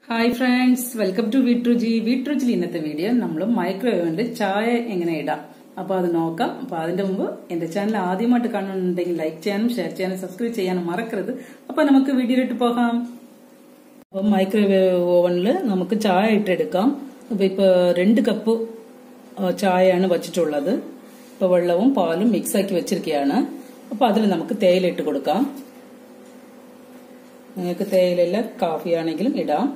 hi friends welcome to Veetruchi വീട്രുചിൽ ഇന്നത്തെ video നമ്മൾ മൈക്രോവേവിൽ ചായ എങ്ങനെ ഇടാം അപ്പൊ അത് നോക്കാം അപ്പൊ അതിന്റെ മുമ്പ് എന്റെ ചാനൽ ആദ്യമായിട്ട് കാണുന്നുണ്ടെങ്കിൽ ലൈക്ക് ചെയ്യാനും ഷെയർ ചെയ്യാനും സബ്സ്ക്രൈബ് ചെയ്യാനും മറക്കരുത് അപ്പൊ നമുക്ക് വീഡിയോയിലിട്ട് പോകാം അപ്പൊ മൈക്രോവേവ് ഓവനിൽ നമുക്ക് ചായ ഇട്ടെടുക്കാം അപ്പൊ ഇപ്പൊ രണ്ട് കപ്പ് ആ, ചായയാണ് വച്ചിട്ടുള്ളത് ഇപ്പൊ വെള്ളവും പാലും മിക്സ് ആക്കി വെച്ചിരിക്കുകയാണ് അപ്പൊ അതിൽ നമുക്ക് തേയില ഇട്ട് കൊടുക്കാം നിങ്ങൾക്ക് തേയിലല്ല കാഫി ആണെങ്കിലും ഇടാം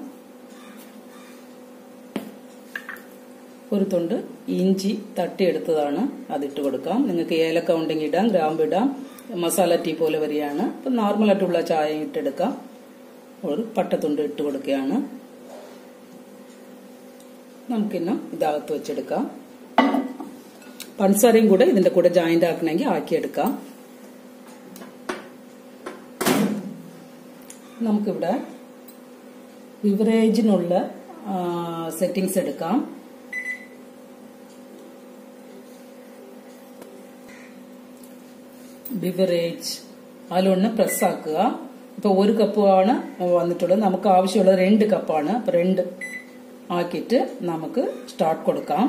ഒരു തുണ്ട് ഇഞ്ചി തട്ടിയെടുത്തതാണ് അതിട്ട് കൊടുക്കാം നിങ്ങൾക്ക് ഏലക്ക ഉണ്ടെങ്കിൽ ഇടാം ഗ്രാമ്പ് ഇടാം മസാല ടീ പോലെ വരികയാണ് അപ്പം നോർമലായിട്ടുള്ള ചായ ഇട്ടെടുക്കാം ഒരു പട്ടത്തുണ്ട് ഇട്ട് കൊടുക്കുകയാണ് നമുക്കിന്ന് ഇതകത്ത് വെച്ചെടുക്കാം പഞ്ചസാരയും കൂടെ ഇതിന്റെ കൂടെ ജോയിന്റ് ആക്കണമെങ്കിൽ ആക്കിയെടുക്കാം നമുക്കിവിടെ ബിവറേജിനുള്ള സെറ്റിംഗ്സ് എടുക്കാം ബിവറേജ് അതിലൊന്ന് പ്രസ് ആക്കുക ഇപ്പൊ ഒരു കപ്പ് ആണ് വന്നിട്ടുള്ളത് നമുക്ക് ആവശ്യമുള്ളത് രണ്ട് കപ്പാണ് അപ്പൊ രണ്ട് ആക്കിയിട്ട് നമുക്ക് സ്റ്റാർട്ട് കൊടുക്കാം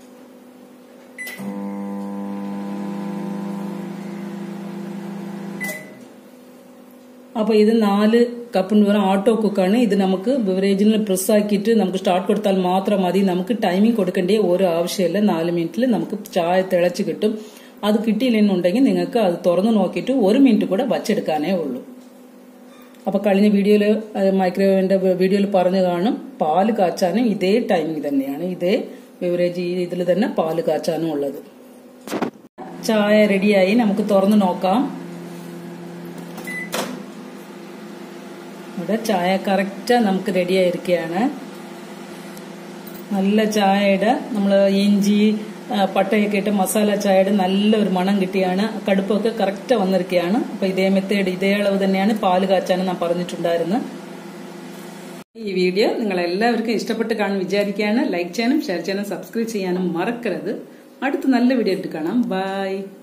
അപ്പൊ ഇത് നാല് കപ്പിന് പകരം ഓട്ടോ കുക്കാണ് ഇത് നമുക്ക് ബിവറേജിൽ പ്രസ് ആക്കിയിട്ട് നമുക്ക് സ്റ്റാർട്ട് കൊടുത്താൽ മാത്രം മതി നമുക്ക് ടൈമിംഗ് കൊടുക്കേണ്ട ഓരോ ആവശ്യമില്ല നാല് മിനിറ്റിൽ നമുക്ക് ചായ തിളച്ച് കിട്ടും അത് കിട്ടിയില്ലെന്നുണ്ടെങ്കിൽ നിങ്ങൾക്ക് അത് തുറന്നു നോക്കിയിട്ട് ഒരു മിനിറ്റ് കൂടെ വച്ചെടുക്കാനേ ഉള്ളൂ അപ്പൊ കഴിഞ്ഞ വീഡിയോയിൽ മൈക്രോവേവിന്റെ വീഡിയോയിൽ പറഞ്ഞു കാണും പാല് കാച്ചാനും ഇതേ ടൈമിംഗ് തന്നെയാണ് ഇതേ ബിവറേജ് ഇതിൽ തന്നെ പാല് കാച്ചാനും ഉള്ളത് ചായ റെഡിയായി നമുക്ക് തുറന്നു നോക്കാം ഇവിടെ ചായ കറക്റ്റ് നമുക്ക് റെഡി ആയിരിക്കുകയാണ് നല്ല ചായയുടെ നമ്മൾ ഇഞ്ചി ആ, പട്ടയൊക്കെ ഇട്ട് മസാല ചായയുടെ നല്ലൊരു മണം കിട്ടിയാണ് കടുപ്പൊക്കെ കറക്റ്റ് വന്നിരിക്കുകയാണ് അപ്പൊ ഇതേ മെത്തേഡ് ഇതേ അളവ് തന്നെയാണ് പാല് കാച്ചാനും ഞാൻ പറഞ്ഞിട്ടുണ്ടായിരുന്നത് ഈ വീഡിയോ നിങ്ങൾ എല്ലാവർക്കും ഇഷ്ടപ്പെട്ട് കാണും വിചാരിക്കുകയാണ് ലൈക്ക് ചെയ്യാനും ഷെയർ ചെയ്യാനും സബ്സ്ക്രൈബ് ചെയ്യാനും മറക്കരുത് അടുത്ത നല്ല വീഡിയോ ഇട്ട് കാണാം ബൈ